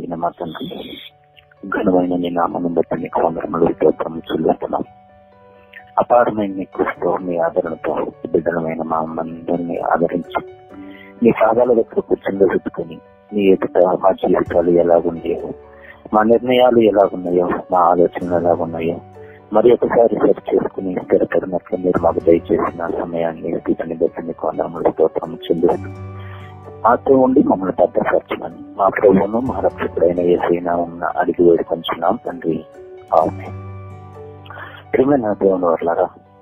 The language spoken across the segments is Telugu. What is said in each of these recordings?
కలిగిన మా తండ్రి ఘనమైన నీ నామను బట్టి నీకు వందరములు స్తోత్రము చెల్లిస్తున్నాం అపారమైన నీ కృషితో మీ ఆదరణతో బిడ్డలమైన మా అందరినీ ఆదరించి నీ పాదాల దగ్గర కూర్చొని పెట్టుకుని నీ ఎదుట మా జీవితాలు ఎలాగుండేవో మా నిర్ణయాలు ఎలాగున్నాయో మా ఆలోచనలు ఎలాగున్నాయో మరి ఒకసారి సెట్ చేసుకుని స్థిరపడినట్లు మీరు మాకు దయచేసిన సమయాన్ని స్థితిని బట్టి మీకు వందరములు స్తోత్రం చెల్లిస్తూ మాతో ఉండి మమ్మల్ని భద్రపరచమని మా ప్రభువును మా రక్షకుడైన ఏసైనా ఉన్న అడిగి వేడుకొంచున్నాం తండ్రి ఆమె ప్రియమైన దేవుని వర్లారా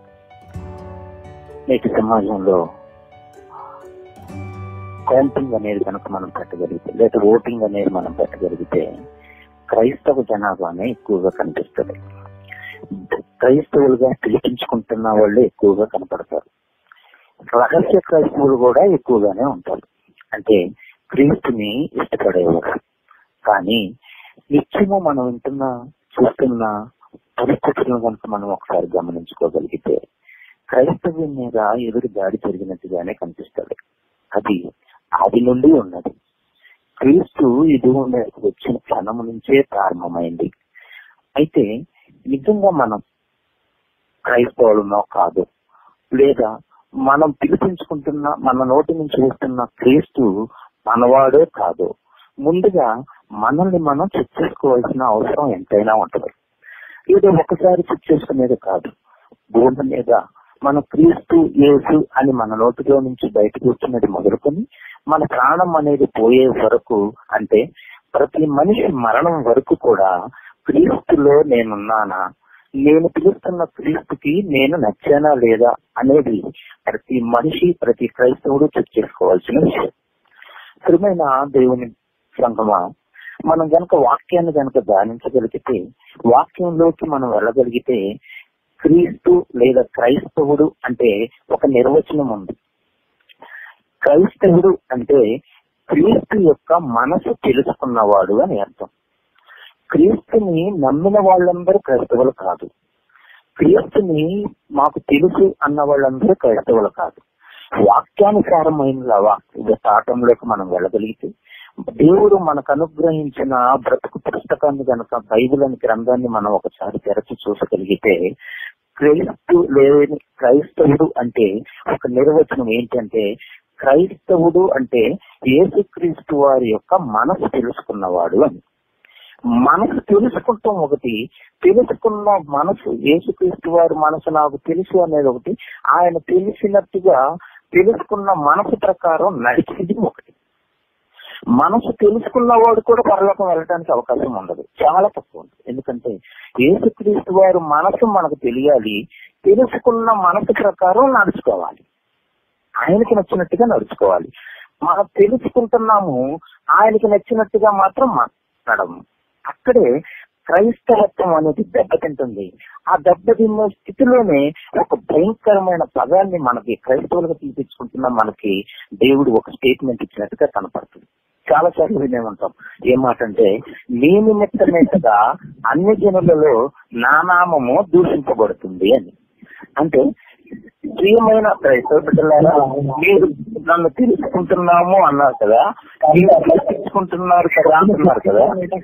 నేటి సమాజంలో కౌంటింగ్ అనేది కనుక మనం పెట్టగలిగితే లేదా ఓటింగ్ అనేది మనం పెట్టగలిగితే క్రైస్తవ జనాభానే ఎక్కువగా కనిపిస్తుంది క్రైస్తవులుగా పిలిపించుకుంటున్న వాళ్ళే ఎక్కువగా కనపడతారు రహస్య క్రైస్తవులు కూడా ఎక్కువగానే ఉంటారు అంటే క్రీస్తుని ఇష్టపడేవారు కానీ నిత్యము మనం వింటున్న చూస్తున్న పరిస్థితులను కనుక మనం ఒకసారి గమనించుకోగలిగితే క్రైస్తవ్యం మీద ఎదురు దాడి జరిగినట్టుగానే కనిపిస్తుంది అది ఆది నుండి ఉన్నది క్రీస్తు ఇది వచ్చిన క్షణం నుంచే ప్రారంభమైంది అయితే నిజంగా మనం క్రైస్తవులమో కాదు లేదా మనం పిలిపించుకుంటున్న మన నోటి నుంచి వస్తున్న క్రీస్తు మనవాడే కాదు ముందుగా మనల్ని మనం చెక్ చేసుకోవాల్సిన అవసరం ఎంతైనా ఉంటుంది ఏదో ఒకసారి చెక్ చేసుకునేది కాదు భూమి మీద మన క్రీస్తు యేసు అని మన నోటిలో నుంచి బయటకు వచ్చినది మొదలుకొని మన ప్రాణం అనేది పోయే వరకు అంటే ప్రతి మనిషి మరణం వరకు కూడా క్రీస్తులో నేనున్నానా నేను పిలుస్తున్న క్రీస్తుకి నేను నచ్చానా లేదా అనేది ప్రతి మనిషి ప్రతి క్రైస్తవుడు చెక్ చేసుకోవాల్సిన విషయం స్థిరమైన దేవుని సంగమా మనం గనక వాక్యాన్ని గనక ధ్యానించగలిగితే వాక్యంలోకి మనం వెళ్ళగలిగితే క్రీస్తు లేదా క్రైస్తవుడు అంటే ఒక నిర్వచనం ఉంది క్రైస్తవుడు అంటే క్రీస్తు యొక్క మనసు తెలుసుకున్నవాడు అని అర్థం క్రీస్తుని నమ్మిన వాళ్ళందరూ క్రైస్తవులు కాదు క్రీస్తుని మాకు తెలుసు అన్న వాళ్ళందరూ క్రైస్తవులు కాదు వాక్యానుసారమైన పాఠంలోకి మనం వెళ్ళగలిగితే దేవుడు మనకు అనుగ్రహించిన బ్రతుకు పుస్తకాన్ని కనుక బైబిల్ అని గ్రంథాన్ని మనం ఒకసారి తెరచి చూసగలిగితే క్రైస్తవు లేని క్రైస్తవుడు అంటే ఒక నిర్వచనం ఏంటంటే క్రైస్తవుడు అంటే యేసుక్రీస్తు వారి యొక్క మనసు తెలుసుకున్నవాడు అని మనసు తెలుసుకుంటాం ఒకటి తెలుసుకున్న మనసు యేసుక్రీస్తు వారి మనసు నాకు తెలుసు అనేది ఒకటి ఆయన తెలిసినట్టుగా తెలుసుకున్న మనసు ప్రకారం నడిచేది ఒకటి మనసు తెలుసుకున్నవాడు కూడా పరలోకం వెళ్ళడానికి అవకాశం ఉండదు చాలా తక్కువ ఉంటుంది ఎందుకంటే యేసుక్రీస్తు వారి మనసు మనకు తెలియాలి తెలుసుకున్న మనసు ప్రకారం నడుచుకోవాలి ఆయనకి నచ్చినట్టుగా నడుచుకోవాలి మనం తెలుసుకుంటున్నాము ఆయనకి నచ్చినట్టుగా మాత్రం మాట్లాడము అక్కడే క్రైస్తవత్వం అనేది దెబ్బతింటుంది ఆ దెబ్బతిన్న స్థితిలోనే ఒక భయంకరమైన పదాన్ని మనకి క్రైస్తవులుగా పిలిపించుకుంటున్న మనకి దేవుడు ఒక స్టేట్మెంట్ ఇచ్చినట్టుగా కనపడుతుంది చాలా సార్లు వినేమంటాం ఏం మాట అంటే నీ నిమిత్తమే కదా అన్ని జనులలో నా నామము దూషింపబడుతుంది అని అంటే ప్రియమైన క్రైస్తవ బిడ్డలారా మీరు నన్ను తెలుసుకుంటున్నాము అన్నారు కదా మీరు తెలుసుకుంటున్నారు కదా అంటున్నారు కదా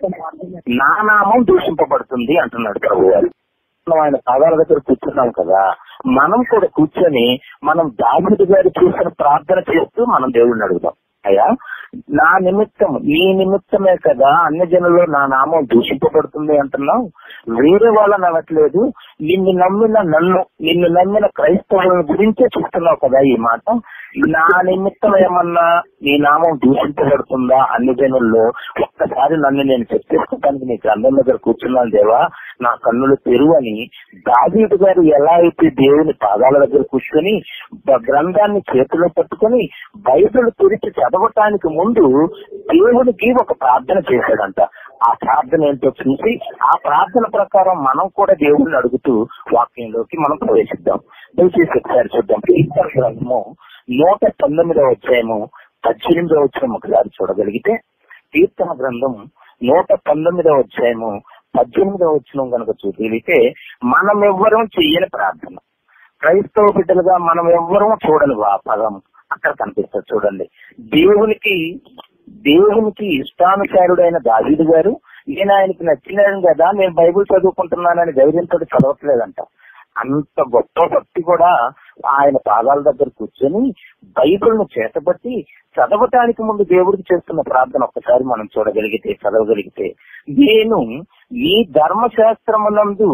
నా నామం దూషింపబడుతుంది అంటున్నాడు ప్రభు గారు మనం ఆయన పాదాల దగ్గర కూర్చున్నాం కదా మనం కూడా కూర్చొని మనం దాగుడు గారు చూసిన ప్రార్థన చేస్తూ మనం దేవుడిని అడుగుదాం అయ్యా నా నిమిత్తం నీ నిమిత్తమే కదా అన్ని జనుల్లో నా నామం దూషింపబడుతుంది అంటున్నావు వేరే వాళ్ళని అనట్లేదు నిన్ను నమ్మిన నన్ను నిన్ను నమ్మిన క్రైస్తవుల గురించే చూస్తున్నావు కదా ఈ మాట నా నిమిత్తం ఏమన్నా నీ నామం దూషింపబడుతుందా అన్ని జనుల్లో ఒక్కసారి నన్ను నేను చెక్ చేసుకోవడానికి నీ గ్రంథం దగ్గర కూర్చున్నాను దేవా నా కన్నులు తెరువని దావీదు గారు ఎలా అయితే దేవుని పాదాల దగ్గర కూర్చొని గ్రంథాన్ని చేతిలో పట్టుకొని బైబిల్ తెరిచి చదవటానికి ముందు దేవునికి ఒక ప్రార్థన చేశాడంట ఆ ప్రార్థన ఏంటో చూసి ఆ ప్రార్థన ప్రకారం మనం కూడా దేవుడిని అడుగుతూ వాక్యంలోకి మనం ప్రవేశిద్దాం దయచేసి ఒకసారి చూద్దాం కీర్తన గ్రంథము నూట తొమ్మిదవ అధ్యాయము పద్దెనిమిదవ వచ్చిన ఒకసారి చూడగలిగితే కీర్తన గ్రంథం నూట పంతొమ్మిదవ అధ్యాయము పద్దెనిమిదవ వచ్చిన కనుక చూడగలిగితే మనం ఎవ్వరం చెయ్యని ప్రార్థన క్రైస్తవ బిడ్డలుగా మనం ఎవ్వరం చూడని ఆ పదం అక్కడ కనిపిస్తుంది చూడండి దేవునికి దేవునికి ఇష్టానుసారుడైన దావీదు గారు నేను ఆయనకి నచ్చినాను కదా నేను బైబిల్ చదువుకుంటున్నానని ధైర్యంతో చదవట్లేదంట అంత గొప్ప భక్తి కూడా ఆయన పాదాల దగ్గర కూర్చొని బైబిల్ ను చేతబట్టి చదవటానికి ముందు దేవుడికి చేస్తున్న ప్రార్థన ఒక్కసారి మనం చూడగలిగితే చదవగలిగితే నేను ఈ ధర్మశాస్త్రమునందు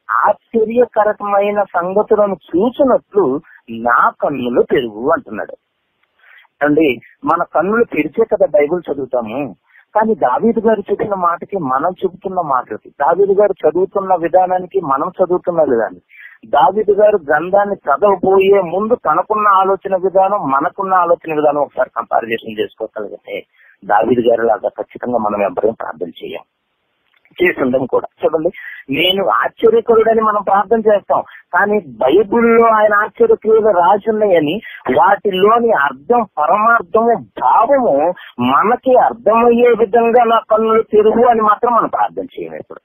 ఆశ్చర్యకరమైన సంగతులను చూసినట్లు నా కన్నులు పెరుగు అంటున్నాడు అండి మన కన్నులు తెరిచే కదా బైబిల్ చదువుతాము కానీ దావీదు గారు చెప్పిన మాటకి మనం చెబుతున్న మాటలకి దావీదు గారు చదువుతున్న విధానానికి మనం చదువుతున్న విధానం దావీదు గారు గ్రంథాన్ని చదవబోయే ముందు తనకున్న ఆలోచన విధానం మనకున్న ఆలోచన విధానం ఒకసారి కంపారిజేషన్ చేసుకోగలిగితే దావీదు గారు లాగా ఖచ్చితంగా మనం ఎవరైనా ప్రార్థన చేయం చేసిండం కూడా చూడండి నేను ఆశ్చర్యకరుడని మనం ప్రార్థన చేస్తాం కానీ బైబిల్లో ఆయన ఆశ్చర్యక్రియలు రాసి ఉన్నాయని వాటిలోని అర్థం పరమార్థము భావము మనకి అర్థమయ్యే విధంగా నా కన్నులు తెరుగు అని మాత్రం మనం ప్రార్థన చేయం ఇప్పుడు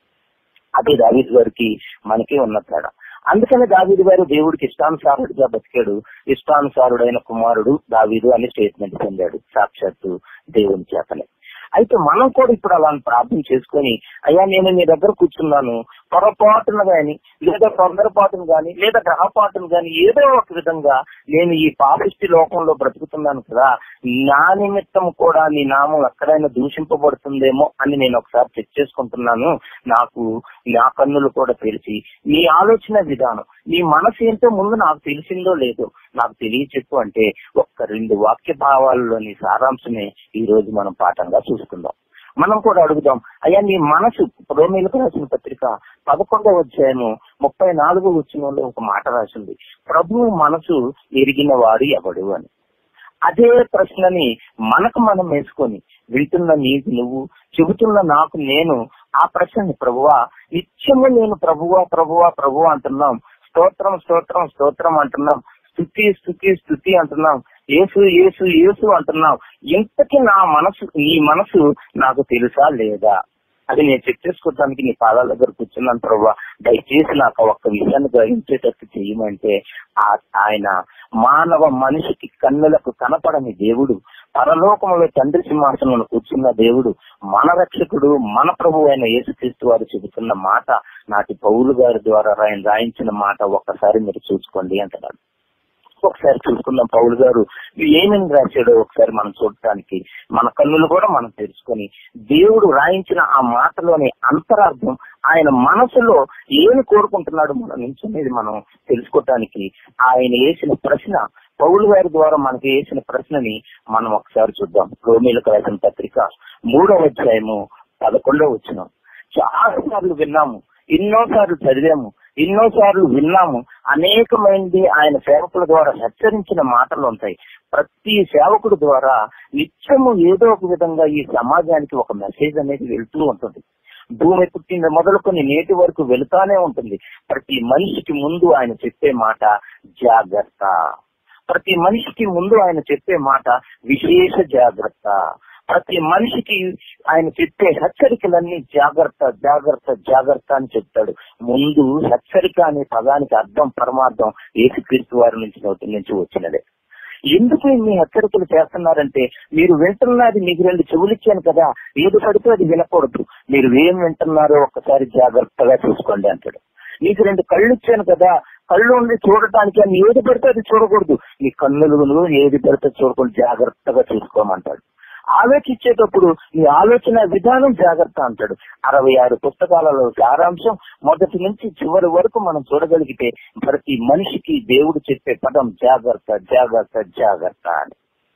అదే దావీదు గారికి మనకి ఉన్న తేడా అందుకని దావీదు గారు దేవుడికి ఇష్టానుసారుడిగా బతికాడు ఇష్టానుసారుడైన కుమారుడు దావీదు అని స్టేట్మెంట్ పొందాడు సాక్షాత్తు దేవుని చేతనే అయితే మనం కూడా ఇప్పుడు అలా ప్రార్థన చేసుకొని అయ్యా నేను మీ దగ్గర కూర్చున్నాను పొరపాటున గాని లేదా తొందరపాటును గాని లేదా గ్రహపాటును గాని ఏదో ఒక విధంగా నేను ఈ పాపిష్టి లోకంలో బ్రతుకుతున్నాను కదా నా నిమిత్తం కూడా నీ నామం ఎక్కడైనా దూషింపబడుతుందేమో అని నేను ఒకసారి చెక్ చేసుకుంటున్నాను నాకు నా కన్నులు కూడా తెలిసి నీ ఆలోచన విధానం నీ మనసు ఏంటో ముందు నాకు తెలిసిందో లేదో నాకు తెలియచెప్పు అంటే ఒక్క రెండు వాక్య భావాలలోని సారాంశమే ఈ రోజు మనం పాఠంగా చూసుకుందాం మనం కూడా అడుగుదాం అయ్యా నీ మనసు రోమిలకు రాసిన పత్రిక పదకొండవ అధ్యాయము ముప్పై నాలుగో వచ్చినంలో ఒక మాట రాసింది ప్రభువు మనసు ఎరిగిన వాడు ఎవడు అని అదే ప్రశ్నని మనకు మనం వేసుకొని వింటున్న నీకు నువ్వు చెబుతున్న నాకు నేను ఆ ప్రశ్నని ప్రభువా నిత్యము నేను ప్రభువా ప్రభువా ప్రభువా అంటున్నాం స్తోత్రం స్తోత్రం స్తోత్రం అంటున్నాం స్థుతి స్థుతి స్థుతి అంటున్నాం ఏసు ఏసు ఏసు అంటున్నాం ఇంతకి నా మనసు నీ మనసు నాకు తెలుసా లేదా అది నేను చెక్ చేసుకోవడానికి నీ పాదాల దగ్గర కూర్చున్నాను ప్రభా దయచేసి నాకు ఒక్క విషయాన్ని గ్రహించేటట్టు చేయమంటే ఆ- ఆయన మానవ మనిషికి కన్నులకు కనపడని దేవుడు పరలోకములో తండ్రి సింహాసనంలో కూర్చున్న దేవుడు మన రక్షకుడు మన ప్రభు అయిన యేసుక్రీస్తు వారు చెబుతున్న మాట నాటి పౌలు గారి ద్వారా ఆయన రాయించిన మాట ఒక్కసారి మీరు చూసుకోండి అంటున్నాడు ఒకసారి చూసుకుందాం పౌలు గారు ఏమేమి రాశాడో ఒకసారి మనం చూడటానికి మన కన్నులు కూడా మనం తెలుసుకొని దేవుడు రాయించిన ఆ మాటలోని అంతరార్థం ఆయన మనసులో ఏమి కోరుకుంటున్నాడు మన నుంచి అనేది మనం తెలుసుకోవటానికి ఆయన వేసిన ప్రశ్న పౌలు గారి ద్వారా మనకి వేసిన ప్రశ్నని మనం ఒకసారి చూద్దాం రోమిలకు రాసిన పత్రిక మూడవ అధ్యాయము పదకొండవ వచ్చిన చాలా సార్లు విన్నాము ఎన్నోసార్లు చదివాము ఎన్నోసార్లు విన్నాము అనేకమైనది ఆయన సేవకుల ద్వారా హెచ్చరించిన మాటలు ఉంటాయి ప్రతి సేవకుడు ద్వారా నిత్యము ఏదో ఒక విధంగా ఈ సమాజానికి ఒక మెసేజ్ అనేది వెళ్తూ ఉంటుంది భూమి పుట్టిన మొదలుకొని నేటి వరకు వెళుతానే ఉంటుంది ప్రతి మనిషికి ముందు ఆయన చెప్పే మాట జాగ్రత్త ప్రతి మనిషికి ముందు ఆయన చెప్పే మాట విశేష జాగ్రత్త ప్రతి మనిషికి ఆయన చెప్పే హెచ్చరికలన్నీ జాగ్రత్త జాగ్రత్త జాగ్రత్త అని చెప్తాడు ముందు హెచ్చరిక అనే పదానికి అర్థం పరమార్థం ఏసుక్రీస్తు వారి నుంచి నోటి నుంచి వచ్చినదే ఎందుకు ఇన్ని హెచ్చరికలు చేస్తున్నారంటే మీరు వింటున్నది మీకు రెండు చెవులు ఇచ్చాను కదా ఏది పడితే అది వినకూడదు మీరు ఏం వింటున్నారో ఒక్కసారి జాగ్రత్తగా చూసుకోండి అంటాడు నీకు రెండు కళ్ళు ఇచ్చాను కదా కళ్ళు ఉండి చూడటానికి అని ఏది పడితే అది చూడకూడదు నీ కన్నులు ఏది పడితే చూడకుండా జాగ్రత్తగా చూసుకోమంటాడు ఆలోచించేటప్పుడు నీ ఆలోచన విధానం జాగ్రత్త అంటాడు అరవై ఆరు పుస్తకాలలో సారాంశం మొదటి నుంచి చివరి వరకు మనం చూడగలిగితే ప్రతి మనిషికి దేవుడు చెప్పే పదం జాగ్రత్త జాగ్రత్త జాగ్రత్త అని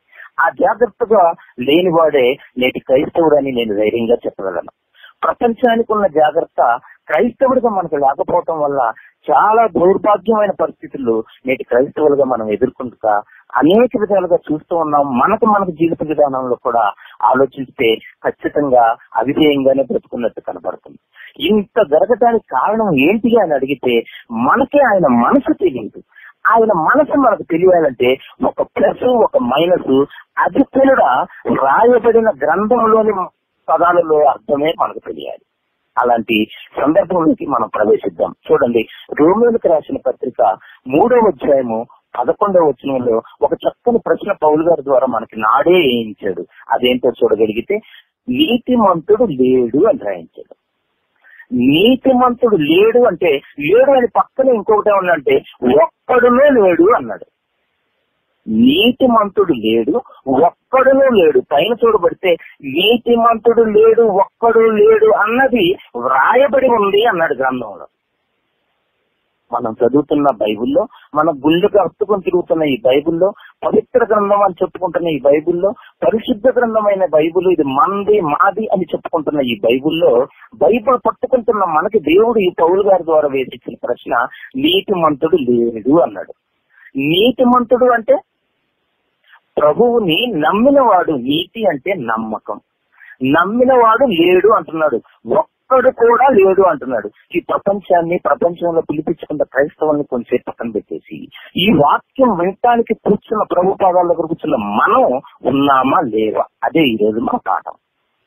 ఆ జాగ్రత్తగా లేనివాడే నేటి క్రైస్తవుడని నేను ధైర్యంగా చెప్పగలను ప్రపంచానికి ఉన్న జాగ్రత్త క్రైస్తవుడిగా మనకు లేకపోవటం వల్ల చాలా దౌర్భాగ్యమైన పరిస్థితులు నేటి క్రైస్తవులుగా మనం ఎదుర్కొంటుగా అనేక విధాలుగా చూస్తూ ఉన్నాం మనకు మనకు జీవిత విధానంలో కూడా ఆలోచిస్తే ఖచ్చితంగా అవిధేయంగానే బ్రతుకున్నట్టు కనబడుతుంది ఇంత జరగటానికి కారణం ఏంటి అని అడిగితే మనకే ఆయన మనసు తెలియదు ఆయన మనసు మనకు తెలియాలంటే ఒక ప్లస్ ఒక మైనస్ అది కూడా రాయబడిన గ్రంథంలోని పదాలలో అర్థమే మనకు తెలియాలి అలాంటి సందర్భంలోకి మనం ప్రవేశిద్దాం చూడండి రోమిలకు రాసిన పత్రిక మూడవ అధ్యాయము పదకొండవ వచనంలో ఒక చక్కని ప్రశ్న పౌలు గారి ద్వారా మనకి నాడే వేయించాడు అదేంటో చూడగలిగితే నీతిమంతుడు లేడు అని రాయించాడు నీతిమంతుడు లేడు అంటే లేడు అని పక్కన ఇంకొకటి ఏమన్నంటే ఒక్కడునే లేడు అన్నాడు నీతిమంతుడు లేడు ఒక్కడును లేడు పైన చూడబడితే నీతిమంతుడు లేడు ఒక్కడు లేడు అన్నది వ్రాయబడి ఉంది అన్నాడు గ్రంథంలో మనం చదువుతున్న బైబిల్లో మన గుళ్ళకు అత్తుకొని తిరుగుతున్న ఈ బైబిల్లో పవిత్ర గ్రంథం అని చెప్పుకుంటున్న ఈ బైబిల్లో పరిశుద్ధ గ్రంథమైన బైబిల్ ఇది మంది మాది అని చెప్పుకుంటున్న ఈ బైబిల్లో బైబిల్ పట్టుకుంటున్న మనకి దేవుడు ఈ పౌలు గారి ద్వారా వేసిచ్చిన ప్రశ్న నీతిమంతుడు లేడు అన్నాడు నీతిమంతుడు అంటే ప్రభువుని నమ్మినవాడు నీతి అంటే నమ్మకం నమ్మినవాడు లేడు అంటున్నాడు ఒక్కడు కూడా లేడు అంటున్నాడు ఈ ప్రపంచాన్ని ప్రపంచంలో పిలిపించుకున్న క్రైస్తవుల్ని కొంచెం పక్కన పెట్టేసి ఈ వాక్యం వినటానికి కూర్చున్న ప్రభు పాదాల దగ్గర కూర్చున్న మనం ఉన్నామా లేవా అదే ఈ రోజు మా పాఠం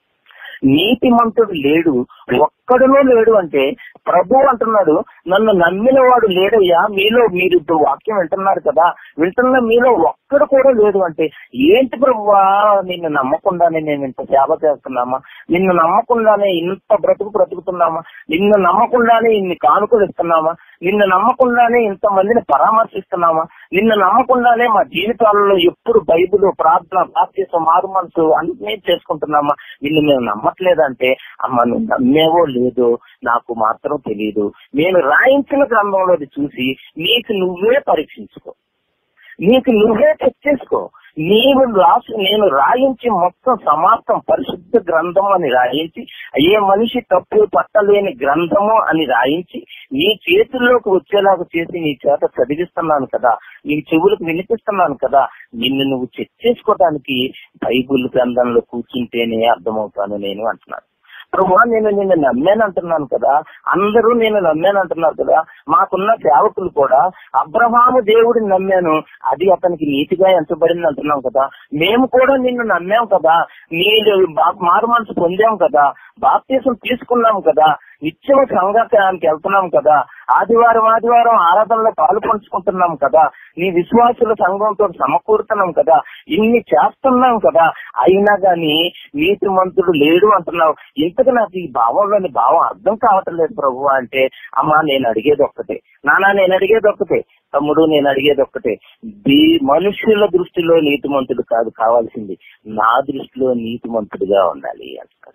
నీతిమంతుడు లేడు ఒక్కడులో లేడు అంటే ప్రభు అంటున్నాడు నన్ను నమ్మిన వాడు లేడయ్యా మీలో మీరు ఇప్పుడు వాక్యం వింటున్నారు కదా వింటున్న మీలో ఒక్కడు కూడా లేదు అంటే ఏంటి ప్రభువా నిన్ను నమ్మకుండానే నేను ఇంత సేవ చేస్తున్నామా నిన్ను నమ్మకుండానే ఇంత బ్రతుకు బ్రతుకుతున్నామా నిన్ను నమ్మకుండానే ఇన్ని కానుకలు ఇస్తున్నామా నిన్ను నమ్మకుండానే ఇంత మందిని పరామర్శిస్తున్నామా నిన్ను నమ్మకుండానే మా జీవితాలలో ఎప్పుడు బైబిల్ ప్రార్థన బాప్తీసం మారు మనసు అన్ని చేసుకుంటున్నామా నిన్ను మేము నమ్మట్లేదంటే అమ్మ నువ్వు నమ్మేవో లేదో నాకు మాత్రం తెలియదు నేను రాయించిన గ్రంథంలోది చూసి నీకు నువ్వే పరీక్షించుకో నీకు నువ్వే చెక్ చేసుకో నీవు రాసి నేను రాయించి మొత్తం సమాప్తం పరిశుద్ధ గ్రంథం అని రాయించి ఏ మనిషి తప్పు పట్టలేని గ్రంథము అని రాయించి నీ చేతుల్లోకి వచ్చేలాగా చేసి నీ చేత చదివిస్తున్నాను కదా నీ చెవులకు వినిపిస్తున్నాను కదా నిన్ను నువ్వు చెక్ చేసుకోవడానికి బైబుల్ గ్రంథంలో కూర్చుంటేనే అర్థమవుతాను నేను అంటున్నాను ప్రభు నేను నిన్ను నమ్మాను అంటున్నాను కదా అందరూ నేను నమ్మాను అంటున్నారు కదా మాకున్న సేవకులు కూడా అబ్రహాము దేవుడిని నమ్మాను అది అతనికి నీతిగా ఎంచబడింది అంటున్నాం కదా మేము కూడా నిన్ను నమ్మాం కదా నీళ్ళు మారు మనసు పొందాం కదా బాప్తీసం తీసుకున్నాం కదా నిత్యం సంఘానికి వెళ్తున్నాం కదా ఆదివారం ఆదివారం ఆరాధనలో పాలు పంచుకుంటున్నాం కదా నీ విశ్వాసుల సంఘంతో సమకూరుతున్నాం కదా ఇన్ని చేస్తున్నాం కదా అయినా గాని నీతిమంతుడు లేడు అంటున్నావు ఇంతకు నాకు ఈ భావంలోని భావం అర్థం కావటం లేదు ప్రభు అంటే అమ్మా నేను అడిగేది ఒక్కటే నానా నేను అడిగేది ఒక్కటే తమ్ముడు నేను అడిగేది ఒక్కటే దీ మనుషుల దృష్టిలో నీతిమంతుడు కాదు కావాల్సింది నా దృష్టిలో నీతిమంతుడిగా ఉండాలి అంటారు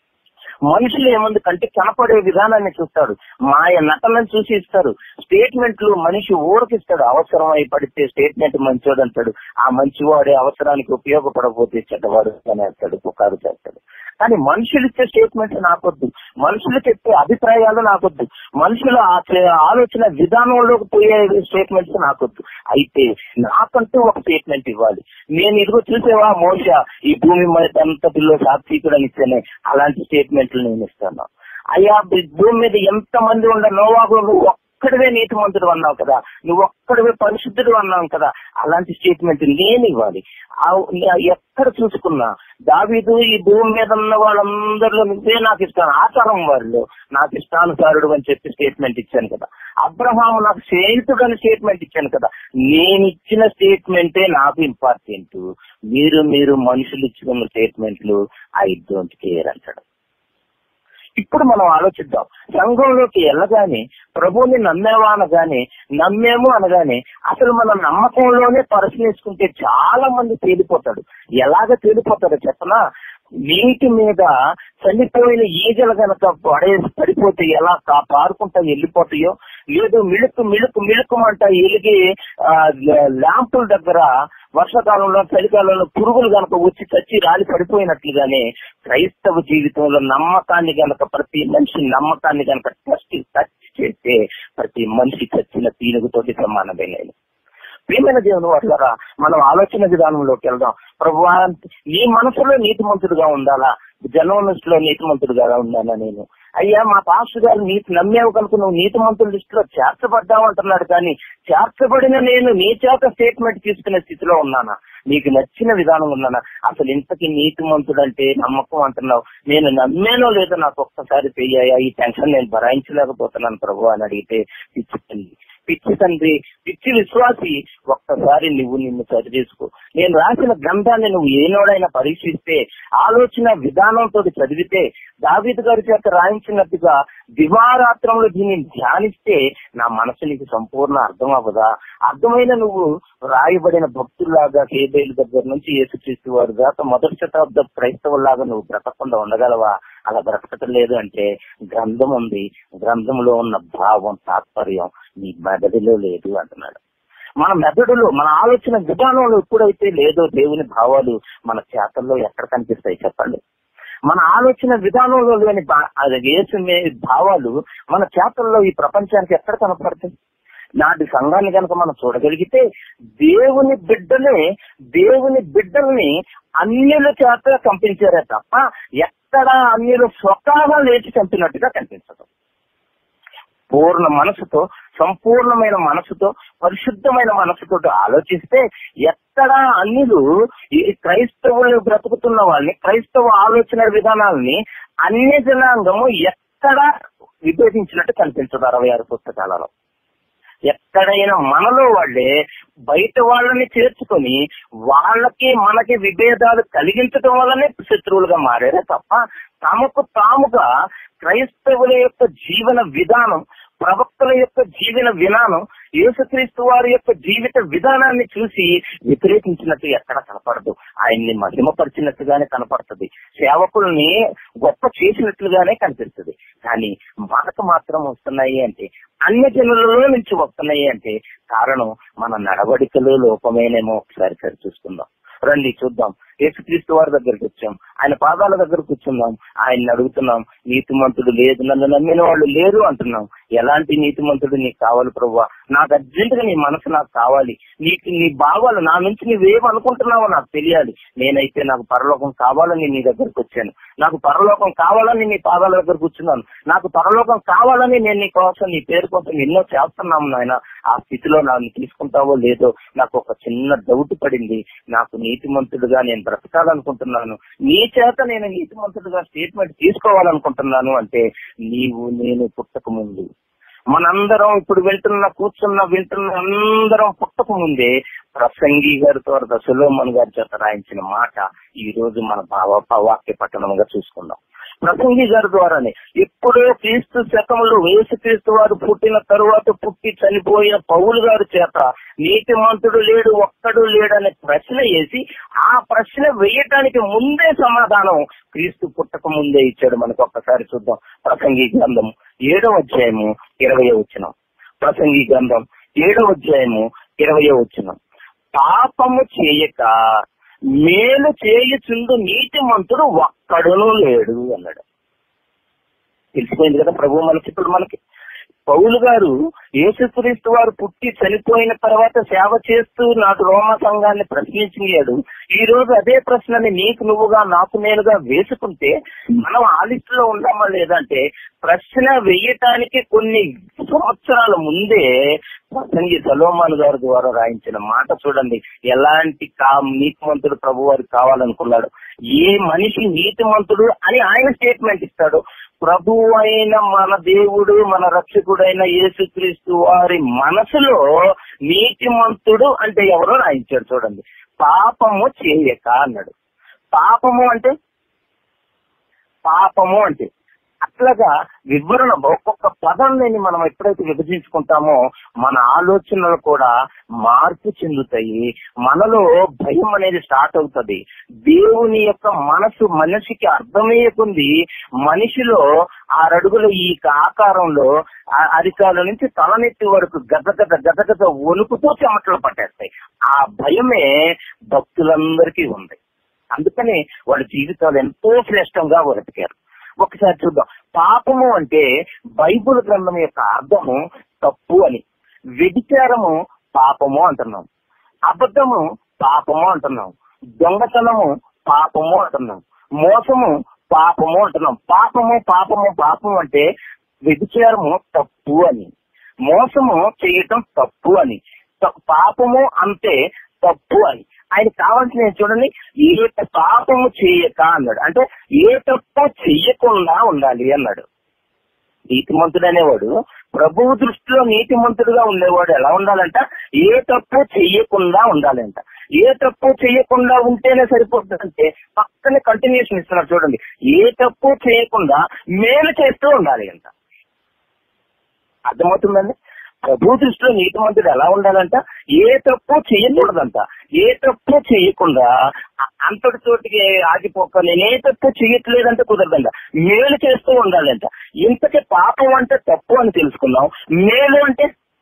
మనుషులు ఏముంది కంటే కనపడే విధానాన్ని చూస్తాడు మాయ నటనను చూసి ఇస్తారు స్టేట్మెంట్లు మనిషి ఊరకిస్తాడు అవసరం అయి పడితే స్టేట్మెంట్ మంచోడు అంటాడు ఆ మంచివాడే అవసరానికి ఉపయోగపడకపోతే చెడ్డవాడు అనేస్తాడు పుకారు చేస్తాడు కానీ మనుషులు ఇచ్చే స్టేట్మెంట్స్ నాకొద్దు మనుషులు చెప్పే అభిప్రాయాలు నాకొద్దు మనుషుల ఆ- ఆలోచన విధానంలోకి పోయే స్టేట్మెంట్స్ నాకొద్దు అయితే నాకంటూ ఒక స్టేట్మెంట్ ఇవ్వాలి నేను ఇదిగో చూసేవా మోస ఈ భూమి మీద అంతటిలో సాత్వికుడని ఇచ్చానే అలాంటి స్టేట్మెంట్లు నేను ఇస్తాను అయ్యా ఈ భూమి మీద ఎంత మంది ఉండ నోవాగు నువ్వు ఒక్కడివే నీతిమంతుడు అన్నావు కదా నువ్వు ఒక్కడివే పరిశుద్ధుడు అన్నావు కదా అలాంటి స్టేట్మెంట్ నేను ఇవ్వాలి ఆ- నే- ఎక్కడ చూసుకున్నా దావీదు ఈ భూమి మీద ఉన్న వాళ్ళందరిలో నువ్వే నాకు ఇస్తాను ఆచారం వాళ్ళు నాకు ఇష్టానుసారుడు అని చెప్పి స్టేట్మెంట్ ఇచ్చాను కదా అబ్రహాము నాకు స్నేహితుడు అని స్టేట్మెంట్ ఇచ్చాను కదా నేను ఇచ్చిన స్టేట్మెంటే నాకు ఇంపార్టెంట్ మీరు మీరు మనుషులు ఇచ్చిన స్టేట్మెంట్లు ఐ డోంట్ కేర్ అంటాడు ఇప్పుడు మనం ఆలోచిద్దాం సంఘంలోకి వెళ్ళగానే ప్రభువుని నమ్మేవా అనగానే నమ్మేము అనగానే అసలు మన నమ్మకంలోనే పరిశీలించుకుంటే చాలా మంది తేలిపోతాడు ఎలాగ తేలిపోతాడో చెప్పనా నీటి మీద చనిపోయిన ఈగలు గనక పడే పడిపోతే ఎలా కా- పారుకుంటా వెళ్ళిపోతాయో లేదు మిళుకు మిళుకు మిళుకుమంట ఎలిగి ఆ, ల్యాంపుల దగ్గర వర్షాకాలంలో చలికాలంలో పురుగులు గనక వచ్చి చచ్చి రాలి పడిపోయినట్లుగానే క్రైస్తవ జీవితంలో నమ్మకాన్ని గనక ప్రతి మనిషి నమ్మకాన్ని గనక టెస్ట్ టచ్ చేస్తే ప్రతి మనిషి చచ్చిన పీనుగుతోటి సమానమే నేను ప్రియమైన దేవుని వాళ్ళరా మనం ఆలోచన విధానంలోకి వెళ్దాం ప్రభువా నీ మనసులో నీతిమంతుడుగా ఉండాలా జర్నలిస్ట్ లో నీతిమంతుడుగా ఉండాలా నేను అయ్యా మా పాస్టర్ గారు నీతి నమ్మేవు కనుక నువ్వు నీతిమంతుల లిస్టులో చేర్చబడ్డావు అంటున్నాడు కానీ చేర్చబడిన నేను నీ చేత స్టేట్మెంట్ తీసుకునే స్థితిలో ఉన్నానా నీకు నచ్చిన విధానం ఉన్నానా అసలు ఇంతకీ నీతిమంతుడు అంటే నమ్మకం అంటున్నావు నేను నమ్మేనో లేదో నాకు ఒక్కసారి పెయ్యాయా ఈ టెన్షన్ నేను భరాయించలేకపోతున్నాను ప్రభు అని అడిగితే పిచ్చి పిచ్చి తండ్రి పిచ్చి విశ్వాసి ఒక్కసారి నువ్వు నిన్ను సరి చేసుకో నేను రాసిన గ్రంథాన్ని నువ్వు ఏనోడైనా పరీక్షిస్తే ఆలోచన విధానంతో చదివితే దావీదు గారి చేత రాయించినట్టుగా దివారాత్రంలో దీన్ని ధ్యానిస్తే నా మనసు నీకు సంపూర్ణ అర్థం అవ్వదా అర్థమైన నువ్వు రాయబడిన భక్తుల్లాగా హేబేలు దగ్గర నుంచి యేసుక్రీస్తు వారు దాకా మొదటి శతాబ్ద క్రైస్తవుల్లాగా నువ్వు బ్రతకకుండా ఉండగలవా అలా బ్రతకటం లేదు అంటే గ్రంథం ఉంది గ్రంథంలో ఉన్న భావం తాత్పర్యం నీ మెదడులో లేదు అంటున్నాడు మన మెదడులో మన ఆలోచన విధానంలో ఎప్పుడైతే లేదో దేవుని భావాలు మన చేతల్లో ఎక్కడ కనిపిస్తాయి చెప్పండి మన ఆలోచన విధానంలో లేని భా- అది యేసు మే- భావాలు మన చేతల్లో ఈ ప్రపంచానికి ఎక్కడ కనపడతాయి నాటి సంఘాన్ని కనుక మనం చూడగలిగితే దేవుని బిడ్డలే దేవుని బిడ్డల్ని అన్యుల చేత కంపించారే తప్ప ఎక్కడ అన్యులు స్వతహాగా లేచి చంపినట్టుగా కనిపించదు పూర్ణ మనసుతో సంపూర్ణమైన మనసుతో పరిశుద్ధమైన మనసుతో ఆలోచిస్తే ఎక్కడ అన్నిలు ఈ క్రైస్తవులు బ్రతుకుతున్న వాళ్ళని క్రైస్తవ ఆలోచన విధానాలని అన్య జనాంగము ఎక్కడ విభేదించినట్టు కనిపించదు అరవై ఆరు పుస్తకాలలో ఎక్కడైనా మనలో వాళ్ళే బయట వాళ్ళని చేర్చుకొని వాళ్ళకి మనకి విభేదాలు కలిగించడం వల్లనే శత్రువులుగా మారారే తప్ప తమకు తాముగా క్రైస్తవుల యొక్క జీవన విధానం ప్రవక్తల యొక్క జీవన విధానం యేసుక్రీస్తు వారి యొక్క జీవిత విధానాన్ని చూసి వ్యతిరేకించినట్టు ఎక్కడ కనపడదు ఆయన్ని మహిమపరిచినట్టుగానే కనపడుతుంది సేవకుల్ని గొప్ప చేసినట్లుగానే కనిపిస్తుంది కానీ మనకు మాత్రం వస్తున్నాయి అంటే అన్య జనులలో నుంచి వస్తున్నాయి అంటే కారణం మన నడవడికలో లోపమేనేమో ఒకసారి సరి చూసుకుందాం రండి చూద్దాం యేసుక్రీస్తు వారి దగ్గరికి వచ్చాం ఆయన పాదాల దగ్గర కూర్చున్నాం ఆయన్ని అడుగుతున్నాం నీతిమంతుడు లేదు నన్ను నమ్మిన వాళ్ళు లేరు అంటున్నాం ఎలాంటి నీతిమంతుడు నీకు కావాలి ప్రభు నాకు అర్జెంట్ గా నీ మనసు నాకు కావాలి నీకు నీ భావాలు నా నుంచి నువ్వేం అనుకుంటున్నావో నాకు తెలియాలి నేనైతే నాకు పరలోకం కావాలని నీ దగ్గరకు వచ్చాను నాకు పరలోకం కావాలని నీ పాదాల దగ్గర కూర్చున్నాను నాకు పరలోకం కావాలని నేను నీ కోసం నీ పేరు కోసం ఎన్నో చేస్తున్నాము నాయన ఆ స్థితిలో నన్ను తీసుకుంటావో లేదో నాకు ఒక చిన్న డౌట్ పడింది నాకు నీతిమంతుడుగా నేను బ్రతకాలనుకుంటున్నాను నీ చేత నేను నీతిమంతుడుగా స్టేట్మెంట్ తీసుకోవాలనుకుంటున్నాను అంటే నీవు నేను పుట్టక ముందు మనందరం ఇప్పుడు వింటున్న కూర్చున్న వింటున్న అందరం పుట్టక ముందే ప్రసంగి గారితో దశలోమన్ గారి చేత రాయించిన మాట ఈ రోజు మన భావ వాక్య పట్టణంగా చూసుకుందాం ప్రసంగి గారి ద్వారానే ఎప్పుడో క్రీస్తు శకంలో యేసుక్రీస్తు వారు పుట్టిన తరువాత పుట్టి చనిపోయిన పౌలు గారి చేత నీతిమంతుడు లేడు ఒక్కడు లేడనే ప్రశ్న వేసి ఆ ప్రశ్న వేయటానికి ముందే సమాధానం క్రీస్తు పుట్టక ముందే ఇచ్చాడు మనకు ఒక్కసారి చూద్దాం ప్రసంగి గ్రంథం ఏడవ అధ్యాయము ఇరవై వచ్చిన ప్రసంగి గ్రంథం ఏడవ అధ్యాయము ఇరవై వచ్చిన పాపము చేయక మేలు చేయుచుండు నీతిమంతుడు ఒక్కడును లేడు అన్నాడు తెలిసిపోయింది కదా ప్రభు మనకి ఇప్పుడు మనకి పౌలు గారు యేసుక్రీస్తు వారు పుట్టి చనిపోయిన తర్వాత సేవ చేస్తూ నాటు రోమా సంఘాన్ని ప్రశ్నించాడు ఈ రోజు అదే ప్రశ్నని నీకు నువ్వుగా నాకు నేనుగా వేసుకుంటే మనం ఆ లిస్ట్ లో ఉన్నామా లేదంటే ప్రశ్న వేయటానికి కొన్ని సంవత్సరాల ముందే ప్రసంగి సలోమాన్ గారి ద్వారా రాయించిన మాట చూడండి ఎలాంటి కా నీతిమంతుడు ప్రభు వారికి కావాలనుకున్నాడు ఏ మనిషి నీతిమంతుడు అని ఆయన స్టేట్మెంట్ ఇస్తాడు ప్రభు అయిన మన దేవుడు మన రక్షకుడైన యేసుక్రీస్తు వారి మనసులో నీతిమంతుడు అంటే ఎవరో రాయించాడు చూడండి పాపము చేయక అన్నాడు పాపము అంటే పాపము అంటే అట్లాగా వివరణ ఒక్కొక్క పదాన్ని మనం ఎప్పుడైతే విభజించుకుంటామో మన ఆలోచనలు కూడా మార్పు చెందుతాయి మనలో భయం అనేది స్టార్ట్ అవుతుంది దేవుని యొక్క మనసు మనిషికి అర్థమయ్యకుంది మనిషిలో ఆరడుగుల ఈ ఆకారంలో ఆ అరికాల నుంచి తలనెత్తి వరకు గదగద గదగద వణుకుతూ చెమటలు పట్టేస్తాయి ఆ భయమే భక్తులందరికీ ఉంది అందుకని వాళ్ళ జీవితాలు ఎంతో శ్రేష్టంగా బ్రతికారు ఒకసారి చూద్దాం పాపము అంటే బైబుల్ గ్రంథం యొక్క అర్థము తప్పు అని వ్యభిచారము పాపము అంటున్నాం అబద్ధము పాపము అంటున్నాం దొంగతనము పాపము అంటున్నాం మోసము పాపము అంటున్నాం పాపము పాపము పాపము అంటే వ్యభిచారము తప్పు అని మోసము చేయటం తప్పు అని త- పాపము అంటే తప్పు అని ఆయన కావాల్సిన చూడండి ఏ పాపము చేయక అన్నాడు అంటే ఏ తప్పు చెయ్యకుండా ఉండాలి అన్నాడు నీతిమంతుడు అనేవాడు ప్రభువు దృష్టిలో నీతిమంతుడుగా ఉండేవాడు ఎలా ఉండాలంట ఏ తప్పు చెయ్యకుండా ఉండాలంట ఏ తప్పు చెయ్యకుండా ఉంటేనే సరిపోతుందంటే పక్కనే కంటిన్యూషన్ ఇస్తున్నారు చూడండి ఏ తప్పు చేయకుండా మేలు చేస్తూ ఉండాలి అంట అర్థమవుతుందండి ప్రభు దృష్టిలో నీతిమంతుడు ఎలా ఉండాలంట ఏ తప్పు చేయకూడదంట ఏ తప్పు చేయకుండా అ- అంతటితోటికి ఆగిపోక నేను ఏ తప్పు చేయట్లేదంటే కుదరదంట మేలు చేస్తూ ఉండాలంట ఇంతకీ పాపం అంటే తప్పు అని తెలుసుకున్నాం మేలు అంటే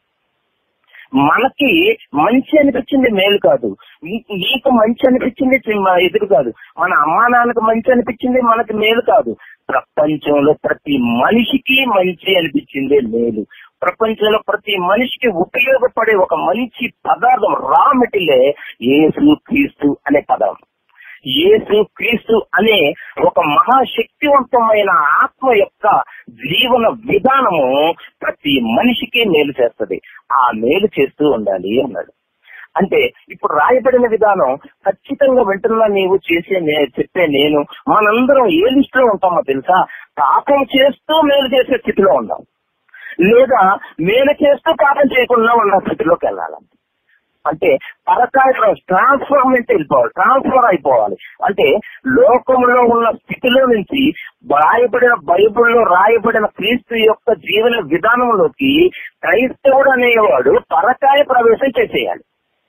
మనకి మంచి అనిపించింది మేలు కాదు నీ- నీకు మంచి అనిపించింది చి- మ- ఎదురు కాదు మన అమ్మా నాన్నకు మంచి అనిపించింది మనకి మేలు కాదు ప్రపంచంలో ప్రతి మనిషికి మంచి అనిపించిందే మేలు ప్రపంచంలో ప్రతి మనిషికి ఉపయోగపడే ఒక మంచి పదార్థం రా మెటీరియల్ యేసు క్రీస్తు అనే పదం యేసు క్రీస్తు అనే ఒక మహాశక్తివంతమైన ఆత్మ యొక్క జీవన విధానము ప్రతి మనిషికి మేలు చేస్తది ఆ మేలు చేస్తూ ఉండాలి అన్నాడు అంటే ఇప్పుడు రాయబడిన విధానం ఖచ్చితంగా వింటున్నా నీవు చేసే నే- చెప్పే నేను మనందరం ఏ లిస్ట్ లో ఉంటామో తెలుసా పాపం చేస్తూ మేలు చేసే స్థితిలో ఉన్నాం లేదా మేలు చేస్తూ పాపం చేయకుండా ఉన్న స్థితిలోకి వెళ్ళాలంటే అంటే పరకాయ ట్రాన్స్ఫర్మెంట్ వెళ్ళిపోవాలి ట్రాన్స్ఫర్ అయిపోవాలి అంటే లోకంలో ఉన్న స్థితిలో నుంచి రాయబడిన బైబిల్లో రాయబడిన క్రీస్తు యొక్క జీవన విధానంలోకి క్రైస్తవుడు అనేవాడు పరకాయ ప్రవేశం చేసేయాలి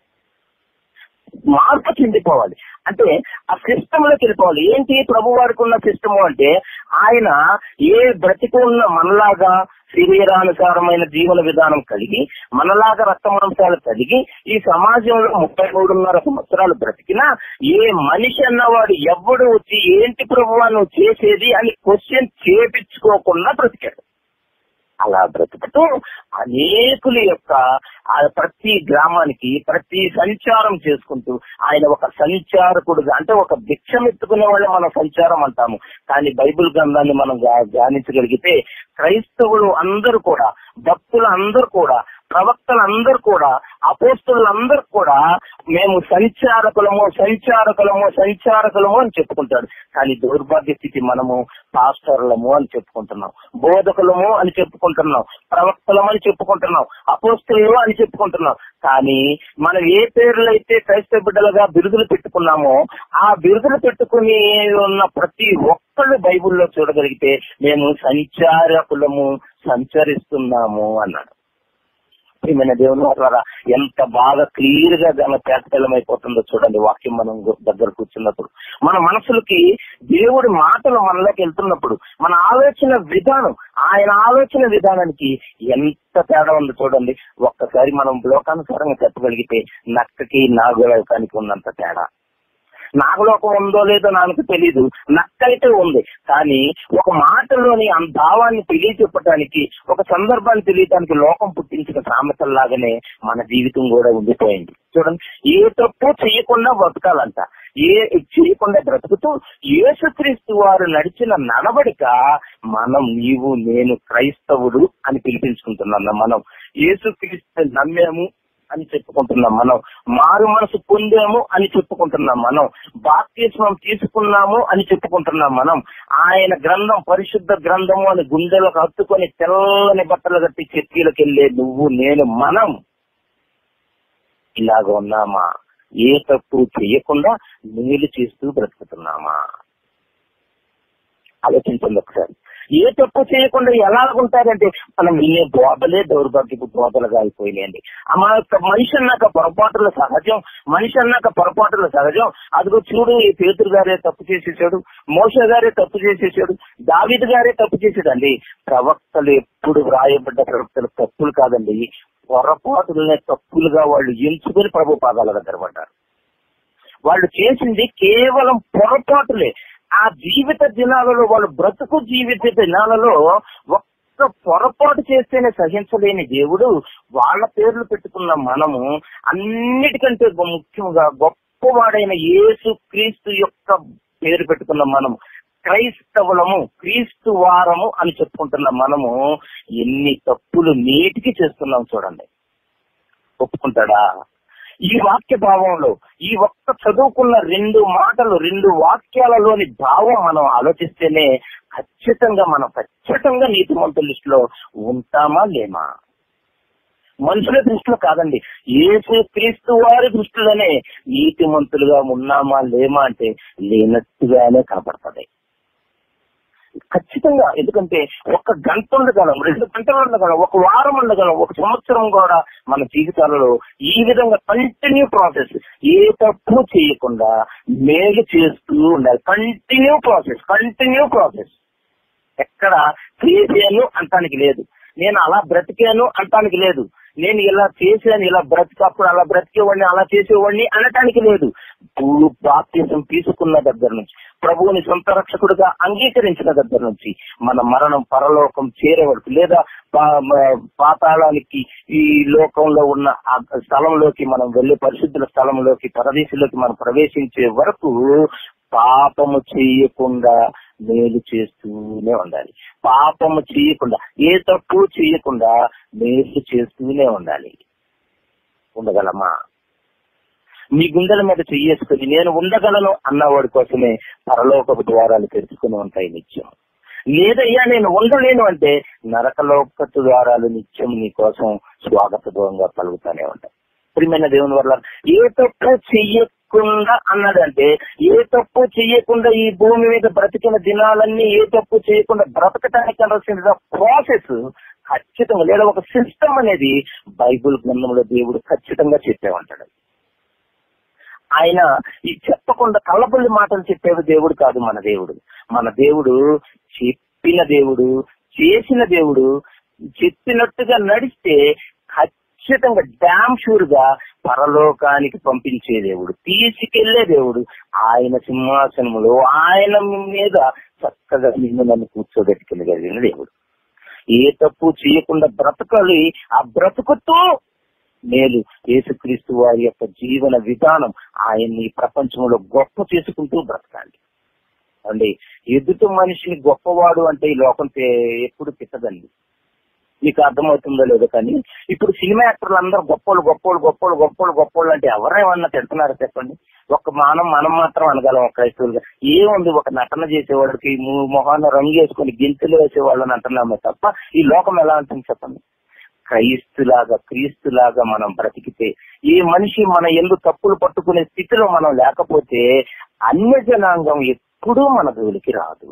మార్పు చెందిపోవాలి అంటే ఆ సిస్టమ్ లోకి వెళ్ళిపోవాలి ఏంటి ప్రభు వారికి ఉన్న సిస్టమ్ అంటే ఆయన ఏ బ్రతికి ఉన్న మనలాగా శరీరానుసారమైన జీవన విధానం కలిగి మనలాగా రక్తమాంసాలు కలిగి ఈ సమాజంలో ముప్పై మూడున్నర సంవత్సరాలు బ్రతికినా ఏ మనిషి అన్నవాడు ఎవడు వచ్చి ఏంటి ప్రభు నువ్వు చేసేది అని క్వశ్చన్ చేపించుకోకుండా బ్రతికాడు అలా బ్రతుకుతూ అనేకుల యొక్క ఆ ప్రతి గ్రామానికి ప్రతి సంచారం చేసుకుంటూ ఆయన ఒక సంచారకుడుగా అంటే ఒక భిక్షం ఎత్తుకునే వాళ్ళే మనం సంచారం అంటాము కానీ బైబిల్ గ్రంథాన్ని మనం గా- ధ్యానించగలిగితే క్రైస్తవులు అందరూ కూడా భక్తులు అందరూ కూడా ప్రవక్తలందరూ కూడా అపోస్తులందరూ కూడా మేము సంచారకులము సంచారకులము సంచారకులము అని చెప్పుకుంటాడు కానీ దౌర్భాగ్య స్థితి మనము పాస్టర్లము అని చెప్పుకుంటున్నాం బోధకులము అని చెప్పుకుంటున్నాం ప్రవక్తలము అని చెప్పుకుంటున్నాం అపోస్తులు అని చెప్పుకుంటున్నాం కానీ మనం ఏ పేర్లు అయితే క్రైస్తవ బిడ్డలుగా బిరుదులు పెట్టుకున్నామో ఆ బిరుదులు పెట్టుకుని ఉన్న ప్రతి ఒక్కళ్ళు బైబిల్లో చూడగలిగితే మేము సంచారకులము సంచరిస్తున్నాము అన్నాడు ప్రియమైన దేవుని ద్వారా ఎంత బాగా క్లియర్ గా దాని అయిపోతుందో చూడండి వాక్యం మనం గు- దగ్గర కూర్చున్నప్పుడు మన మనసులకి దేవుడి మాటలు మనలోకి వెళ్తున్నప్పుడు మన ఆలోచన విధానం ఆయన ఆలోచన విధానానికి ఎంత తేడా ఉందో చూడండి ఒక్కసారి మనం లోకానుసారంగా చెప్పగలిగితే నక్కకి నాగులోకానికి ఉన్నంత తేడా నాగలోకం ఉందో లేదో నాకు తెలీదు నక్కైతే ఉంది కానీ ఒక మాటలోని ఆ భావాన్ని తెలియచెప్పటానికి ఒక సందర్భాన్ని తెలియటానికి లోకం పుట్టించిన సామెతల్లాగానే మన జీవితం కూడా ఉండిపోయింది చూడండి ఏ తప్పు చేయకుండా బ్రతకాలంట ఏ చేయకుండా బ్రతుకుతూ యేసుక్రీస్తు వారు నడిచిన నడవడిక మనం నీవు నేను క్రైస్తవుడు అని పిలిపించుకుంటున్నాం మనం యేసుక్రీస్తు నమ్మాము అని చెప్పుకుంటున్నాం మనం మారు మనసు పొందాము అని చెప్పుకుంటున్నాం మనం బాప్తిస్మం తీసుకున్నాము అని చెప్పుకుంటున్నాం మనం ఆయన గ్రంథం పరిశుద్ధ గ్రంథము అని గుండెలకు హత్తుకొని తెల్లని బట్టలు కట్టి చర్చీలకు వెళ్ళే నువ్వు నేను మనం ఇలాగ ఉన్నామా ఏ తప్పు చేయకుండా మేలు చేస్తూ బ్రతుకుతున్నామా ఆలోచించండి ఒకసారి ఏ తప్పు చేయకుండా ఎలా ఉంటారంటే మనం వినే బోధలే దౌర్భాగ్యపు బోధలుగా అయిపోయినాయండి ఆ మన యొక్క మనిషి అన్నాక పొరపాటులు సహజం మనిషి అన్నాక పొరపాటులు సహజం అదిగో చూడు ఈ పేతురు గారే తప్పు చేసేసాడు మోస గారే తప్పు చేసేసాడు దావిద్ గారే తప్పు చేసాడండి ప్రవక్తలు ఎప్పుడు వ్రాయబడ్డ ప్రవక్తలు తప్పులు కాదండి పొరపాటులనే తప్పులుగా వాళ్ళు ఎంచుకొని ప్రభు పాదాల దగ్గర పడ్డారు వాళ్ళు చేసింది కేవలం పొరపాటులే ఆ జీవిత దినాలలో వాళ్ళు బ్రతుకు జీవిత దినాలలో ఒక్క పొరపాటు చేస్తేనే సహించలేని దేవుడు వాళ్ళ పేర్లు పెట్టుకున్న మనము అన్నిటికంటే గొ- ముఖ్యంగా గొప్పవాడైన యేసు క్రీస్తు యొక్క పేరు పెట్టుకున్న మనము క్రైస్తవులము క్రీస్తు వారము అని చెప్పుకుంటున్న మనము ఎన్ని తప్పులు నీటికి చేస్తున్నాం చూడండి ఒప్పుకుంటాడా ఈ వాక్య భావంలో ఈ ఒక్క చదువుకున్న రెండు మాటలు రెండు వాక్యాలలోని భావం మనం ఆలోచిస్తేనే ఖచ్చితంగా మనం ఖచ్చితంగా నీతిమంతుల లిస్టులో ఉంటామా లేమా మనుషుల దృష్టిలో కాదండి యేసు క్రీస్తు వారి దృష్టిలోనే నీతిమంతులుగా ఉన్నామా లేమా అంటే లేనట్టుగానే కనపడుతుంది ఖచ్చితంగా ఎందుకంటే ఒక గంట ఉండగలం రెండు గంటలు ఉండగలం ఒక వారం ఉండగలం ఒక సంవత్సరం కూడా మన జీవితాలలో ఈ విధంగా కంటిన్యూ ప్రాసెస్ ఏ తప్పు చేయకుండా మేలు చేస్తూ ఉండాలి కంటిన్యూ ప్రాసెస్ కంటిన్యూ ప్రాసెస్ ఎక్కడ చేసాను అంటానికి లేదు నేను అలా బ్రతికాను అంటానికి లేదు నేను ఇలా చేశాను ఇలా బ్రతికప్పుడు అలా బ్రతికేవాడిని అలా చేసేవాడిని అనటానికి లేదు భూ బాప్తీసం తీసుకున్న దగ్గర నుంచి ప్రభువుని సొంత రక్షకుడిగా అంగీకరించిన దగ్గర నుంచి మన మరణం పరలోకం చేరే వరకు లేదా పా- మ- పాతాళానికి ఈ లోకంలో ఉన్న ఆ స్థలంలోకి మనం వెళ్లే పరిశుద్ధుల స్థలంలోకి పరదేశంలోకి మనం ప్రవేశించే వరకు పాపము చేయకుండా మేలు చేస్తూనే ఉండాలి పాపము చేయకుండా ఏ తప్పు చేయకుండా మేలు చేస్తూనే ఉండాలి ఉండగలమా మీ గుండెల మీద చెయ్యేసుకుని నేను ఉండగలను అన్నవాడి కోసమే పరలోకపు ద్వారాలు తెరుచుకుని ఉంటాయి నిత్యం లేదయ్యా నేను ఉండలేను అంటే నరకలోక ద్వారాలు నిత్యం నీ కోసం స్వాగతత్వంగా పలుకుతానే ఉంటాయి ప్రియమైన దేవుని వల్ల ఏ తప్పు చెయ్యకుండా అన్నాడంటే ఏ తప్పు చెయ్యకుండా ఈ భూమి మీద బ్రతికిన దినాలన్నీ ఏ తప్పు చేయకుండా బ్రతకటానికి కావాల్సిన ప్రాసెస్ ఖచ్చితంగా లేదా ఒక సిస్టమ్ అనేది బైబుల్ గ్రంథంలో దేవుడు ఖచ్చితంగా చెప్పే ఉంటాడు ఆయన ఈ చెప్పకుండా కళ్ళబుల్లి మాటలు చెప్పేది దేవుడు కాదు మన దేవుడు మన దేవుడు చెప్పిన దేవుడు చేసిన దేవుడు చెప్పినట్టుగా నడిస్తే ఖచ్చితంగా డామ్ షూర్ గా పరలోకానికి పంపించే దేవుడు తీసుకెళ్లే దేవుడు ఆయన సింహాసనములో ఆయన మీద చక్కగా నిన్ను నన్ను కూర్చోబెట్టుకెళ్ళగలిగిన దేవుడు ఏ తప్పు చేయకుండా బ్రతకాలి ఆ బ్రతుకుతూ మేలు యేసుక్రీస్తు వారి యొక్క జీవన విధానం ఆయన్ని ఈ ప్రపంచంలో గొప్ప చేసుకుంటూ బ్రతకాలి అండి ఎదుటి మనిషిని గొప్పవాడు అంటే ఈ లోకం తే- ఎప్పుడు తిట్టదండి మీకు అర్థమవుతుందో లేదో కానీ ఇప్పుడు సినిమా యాక్టర్లు అందరూ గొప్పలు గొప్పలు గొప్పలు గొప్పలు గొప్పలు అంటే ఎవరేమన్నా తిడుతున్నారు చెప్పండి ఒక మనం మనం మాత్రం అనగలం ఒక క్రైస్తవులుగా ఏముంది ఒక నటన చేసేవాడికి ము- మొహాన్ని రంగు వేసుకొని గింతలు వేసేవాళ్ళని అంటున్నామే తప్ప ఈ లోకం ఎలా ఉంటుంది చెప్పండి క్రైస్తులాగా క్రీస్తులాగా మనం బ్రతికితే ఈ మనిషి మన ఎందు తప్పులు పట్టుకునే స్థితిలో మనం లేకపోతే అన్య జనాంగం ఎప్పుడూ మన జోలికి రాదు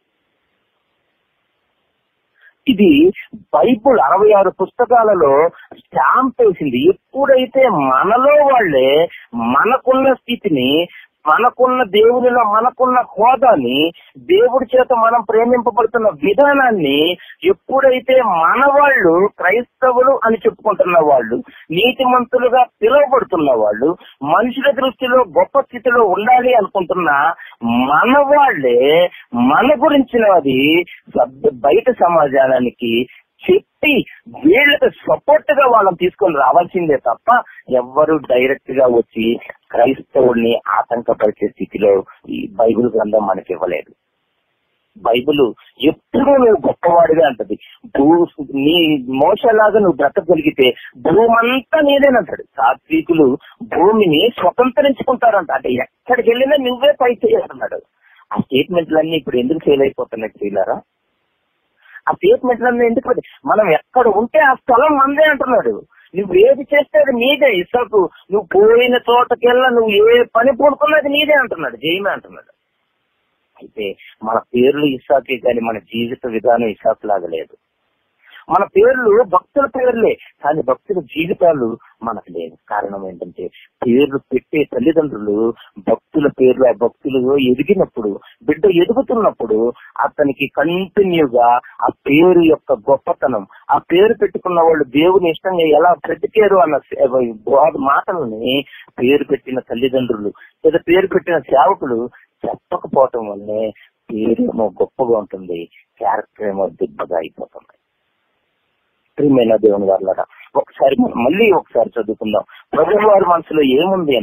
ఇది బైబుల్ అరవై ఆరు పుస్తకాలలో స్టాంప్ వేసింది ఎప్పుడైతే మనలో వాళ్ళే మనకున్న స్థితిని మనకున్న దేవునిలో మనకున్న హోదాని దేవుడి చేత మనం ప్రేమింపబడుతున్న విధానాన్ని ఎప్పుడైతే మన వాళ్ళు క్రైస్తవులు అని చెప్పుకుంటున్న వాళ్ళు నీతిమంతులుగా పిలువబడుతున్న వాళ్ళు మనుషుల దృష్టిలో గొప్ప స్థితిలో ఉండాలి అనుకుంటున్న మన వాళ్ళే మన గురించినది సబ్- బయట సమాజానికి చెప్పి వీళ్ళకి సపోర్ట్ గా వాళ్ళని తీసుకొని రావాల్సిందే తప్ప ఎవ్వరు డైరెక్ట్ గా వచ్చి క్రైస్తవుల్ని ఆటంకపరిచే స్థితిలో ఈ బైబిల్ గ్రంథం మనకి ఇవ్వలేదు బైబిల్ ఎప్పుడూ నువ్వు గొప్పవాడిగా అంటది భూ నీ మోసలాగా నువ్వు బ్రతకగలిగితే భూమంతా నీదేనంటాడు సాత్వికులు భూమిని స్వతంత్రించుకుంటారంట అంటే ఎక్కడికి వెళ్ళినా నువ్వే పై చేయాలన్నాడు ఆ స్టేట్మెంట్లన్నీ ఇప్పుడు ఎందుకు ఫెయిల్ అయిపోతున్నాయి చేయలేరా ఆ స్టేట్మెంట్లన్నీ ఎందుకు పడి- మనం ఎక్కడ ఉంటే ఆ స్థలం మందే అంటున్నాడు నువ్వు ఏది చేస్తే అది నీదే ఇసాకు నువ్వు పోయిన చోటకెళ్ళా నువ్వు ఏ పని పూనుకున్నది నీదే అంటున్నాడు జయమే అంటున్నాడు అయితే మన పేర్లు ఇసాకే కానీ మన జీవిత విధానం ఇసాకు లాగా లేదు మన పేర్లు భక్తుల పేర్లే కానీ భక్తుల జీవితాలు మనకు లేవు కారణం ఏంటంటే పేర్లు పెట్టే తల్లిదండ్రులు భక్తుల పేర్లు ఆ భక్తులు ఎదిగినప్పుడు బిడ్డ ఎదుగుతున్నప్పుడు అతనికి కంటిన్యూగా ఆ పేరు యొక్క గొప్పతనం ఆ పేరు పెట్టుకున్న వాళ్ళు దేవుని ఇష్టంగా ఎలా బ్రతికారు అన్న సే- బోధ మాటలని పేరు పెట్టిన తల్లిదండ్రులు లేదా పేరు పెట్టిన సేవకులు చెప్పకపోవటం వల్లే పేరు ఏమో గొప్పగా ఉంటుంది క్యారెక్టర్ ఏమో దిబ్బగా అయిపోతుంది ప్రియమైన దేవుని వాళ్ళ ఒకసారి మనం మళ్ళీ ఒకసారి చదువుకుందాం ప్రభు వారి మనసులో ఏముంది అంటే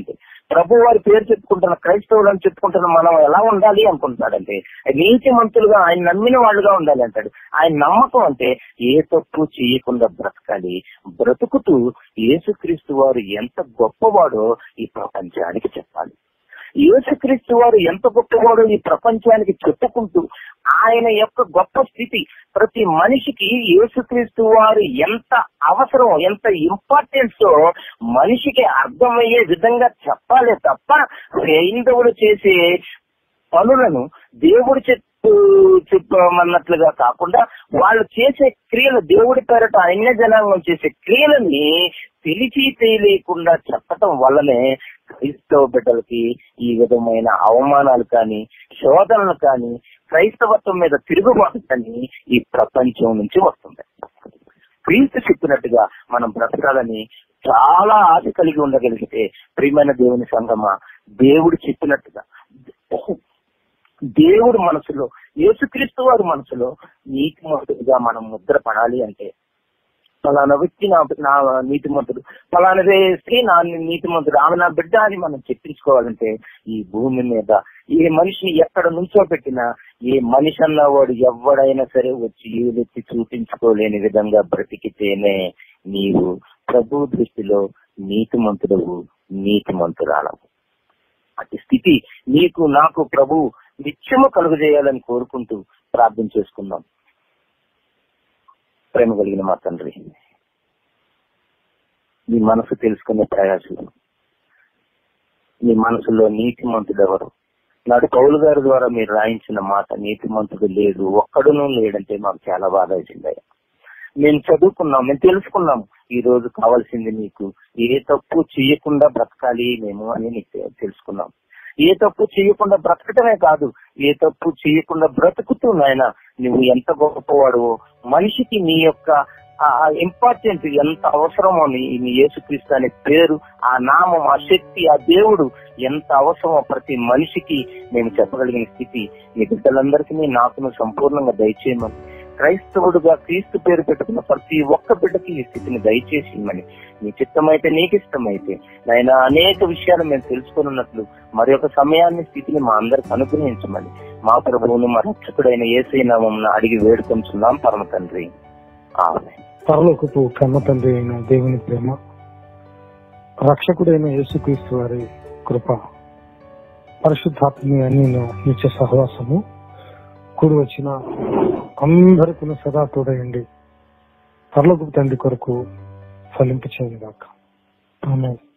ప్రభు వారి పేరు చెప్పుకుంటున్న క్రైస్తవులు అని చెప్పుకుంటున్న మనం ఎలా ఉండాలి అనుకుంటాడంటే నీతి మంతులుగా ఆయన నమ్మిన వాళ్ళుగా ఉండాలి అంటాడు ఆయన నమ్మకం అంటే ఏ తప్పు చేయకుండా బ్రతకాలి బ్రతుకుతూ యేసుక్రీస్తు వారు ఎంత గొప్పవాడో ఈ ప్రపంచానికి చెప్పాలి యేసుక్రీస్తు వారు ఎంత గొప్పవాడో ఈ ప్రపంచానికి చెప్పుకుంటూ ఆయన యొక్క గొప్ప స్థితి ప్రతి మనిషికి యేసుక్రీస్తు వారు ఎంత అవసరం ఎంత ఇంపార్టెన్స్ మనిషికి అర్థమయ్యే విధంగా చెప్పాలి తప్ప హైందవులు చేసే పనులను దేవుడు చెప్పు చెప్పమన్నట్లుగా కాకుండా వాళ్ళు చేసే క్రియలు దేవుడి పేరట అన్య జనాంగం చేసే క్రియలని తెలిసి తెలియకుండా చెప్పటం వల్లనే క్రైస్తవ బిడ్డలకి ఈ విధమైన అవమానాలు కానీ శోధనలు కానీ క్రైస్తవత్వం మీద తిరుగుబాటు కానీ ఈ ప్రపంచం నుంచి వస్తుంది క్రీస్తు చెప్పినట్టుగా మనం బ్రతకాలని చాలా ఆశ కలిగి ఉండగలిగితే ప్రియమైన దేవుని సంగమా దేవుడు చెప్పినట్టుగా దేవుడు మనసులో యేసుక్రీస్తు వారి మనసులో నీతిమంతుడిగా మనం ముద్ర పడాలి అంటే ఫలానా వ్యక్తి నా నా నీతిమంతుడు ఫలానా స్త్రీ నా నీతిమంతుడు ఆమె నా బిడ్డ అని మనం చెప్పించుకోవాలంటే ఈ భూమి మీద ఏ మనిషిని ఎక్కడ నుంచో పెట్టినా ఏ మనిషి అన్నవాడు ఎవడైనా సరే వచ్చి ఏలెత్తి చూపించుకోలేని విధంగా బ్రతికితేనే నీవు ప్రభు దృష్టిలో నీతిమంతుడవు నీతిమంతురాలవు అటు స్థితి నీకు నాకు ప్రభు నిత్యము కలుగజేయాలని కోరుకుంటూ ప్రార్థన చేసుకుందాం ప్రేమ కలిగిన మా తండ్రి నీ మనసు తెలుసుకునే ప్రయాసం నీ మనసులో నీతిమంతుడు ఎవరు నాడు కౌలు గారి ద్వారా మీరు రాయించిన మాట నీతిమంతుడు లేడు ఒక్కడునూ లేడంటే మాకు చాలా బాధ వేసిందయ్యా మేము చదువుకున్నాం మేము తెలుసుకున్నాం ఈ రోజు కావాల్సింది నీకు ఏ తప్పు చేయకుండా బ్రతకాలి మేము అని నీకు తెలుసుకున్నాం ఏ తప్పు చేయకుండా బ్రతకటమే కాదు ఏ తప్పు చేయకుండా బ్రతుకుతూ నాయన నువ్వు ఎంత గొప్పవాడు మనిషికి నీ యొక్క ఇంపార్టెంట్ ఎంత అవసరమో నీ నీ యేసుక్రీస్తు అనే పేరు ఆ నామం ఆ శక్తి ఆ దేవుడు ఎంత అవసరమో ప్రతి మనిషికి మేము చెప్పగలిగిన స్థితి నీ బిడ్డలందరికీ నాకును సంపూర్ణంగా దయచేయమని క్రైస్తవుడుగా క్రీస్తు పేరు పెట్టుకున్న ప్రతి ఒక్క బిడ్డకి ఈ స్థితిని దయచేసి ఇమ్మని నీ చిత్తమైతే నీకు ఇష్టమైతే నాయన అనేక విషయాలు మేము తెలుసుకున్నట్లు మరి ఒక సమయాన్ని స్థితిని మా అందరికి అనుగ్రహించమని మా ప్రభువును మా రక్షకుడైన ఏసై నామం అడిగి వేడుకొంచున్నాం పరమ తండ్రి ఆమె పరలోకపు కన్న తండ్రి అయిన దేవుని ప్రేమ రక్షకుడైన యేసుక్రీస్తు వారి కృప పరిశుద్ధాత్మని అన్ని నిత్య సహవాసము కూడి వచ్చిన అందరికీ సదా తోడయండి పరలోకపు తండ్రి కొరకు ఫలింపు చేయను గాక ఆమె